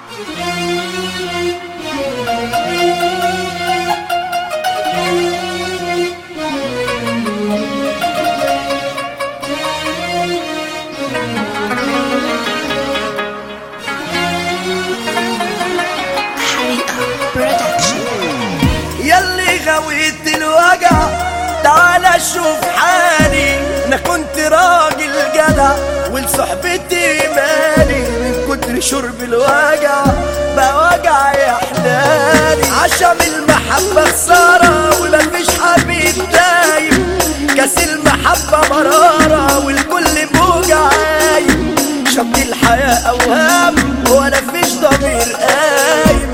حريقة برودكشن يلي غويت الوجع تعال شوف حالي انا كنت راجل جدع ولصحبتي مالي من كتر شرب الوجع بقى وجع يا حلالي عشم المحبة خسارة ومفيش حبيب دايم كاس المحبة مرارة والكل بوجع عايم شط الحياة أوهام وأنا فيش ضمير قايم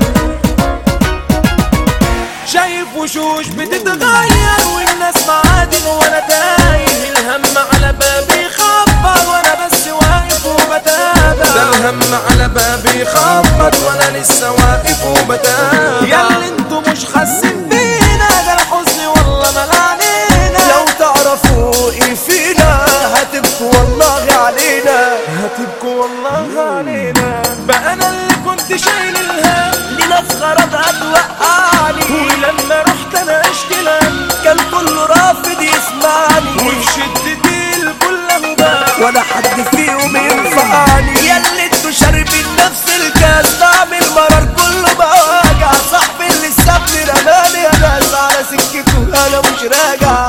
شايف وشوش بتتغير والناس معادن وانا تايه الهم على بابي خبط وانا بس واقف وبتابع ده الهم على بابي خبط وانا لسه واقف وبتابع يا اللي انتوا مش حاسين بينا ده الحزن والله مال علينا لو تعرفوا ايه فينا هتبكوا والله علينا هتبكوا والله علينا بقى انا اللي كنت شايل الهم لناس غرض هتوقعني ولما رحت انا اشكي لهم كان كله رافض يسمعني وفي شدتي الكل هبال ولا حد فيهم ينفعني ياللي انتوا شاربين نفس الكاس طعم المرار كله بوجع صاحبي اللي سابني رماني يا ناس على سكته انا مش راجع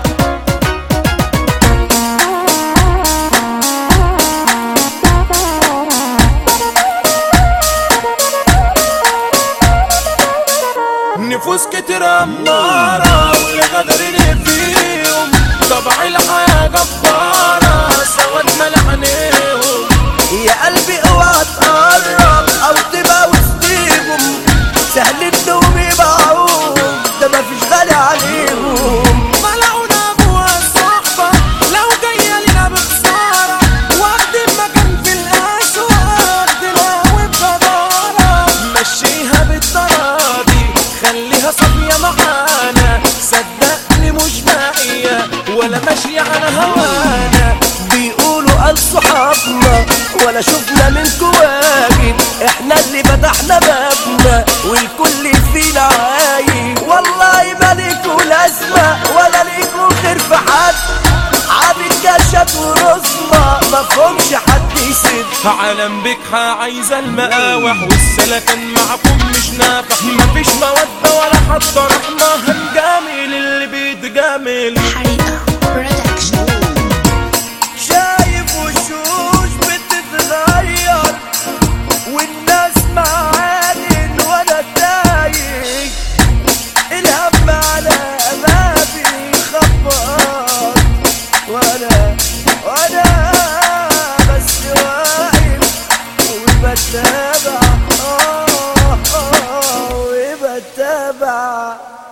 نفوس كتير أمارة واللي غدرني فيهم طبع الحياة جبارة سواد ملعنيهم يا قلبي اوعى تقرب او تبقى وسطيهم سهل انهم يبيعوهم ده مفيش غالي عليهم ملعونا أبوها الصحبة لو جاية لنا بخسارة واخدين مكان في الأسواق دلاوي بجدارة مشيها بالتراضي خليها صافية معانا صدقني مش باقية ولا ماشية على هوانا بيقولوا قال صحابنا ولا شفنا منكوا واجب احنا اللي فتحنا بابنا والكل فينا عايب والله ما ليكوا لازمة ولا ليكوا خير في حد عابد كشف ورسمة مفهومش حد يسد عالم بكحة عايزة المقاوح والسلكن معكم مش نافع مفيش مودة ولا حتى رحمة هنجامل اللي بيتجامل حريقة برودكشن شايف وشوش بتتغير والناس معادن وانا تايه الهم على بابي خبط وانا وانا بس واقف وبتابع آه آه وبتابع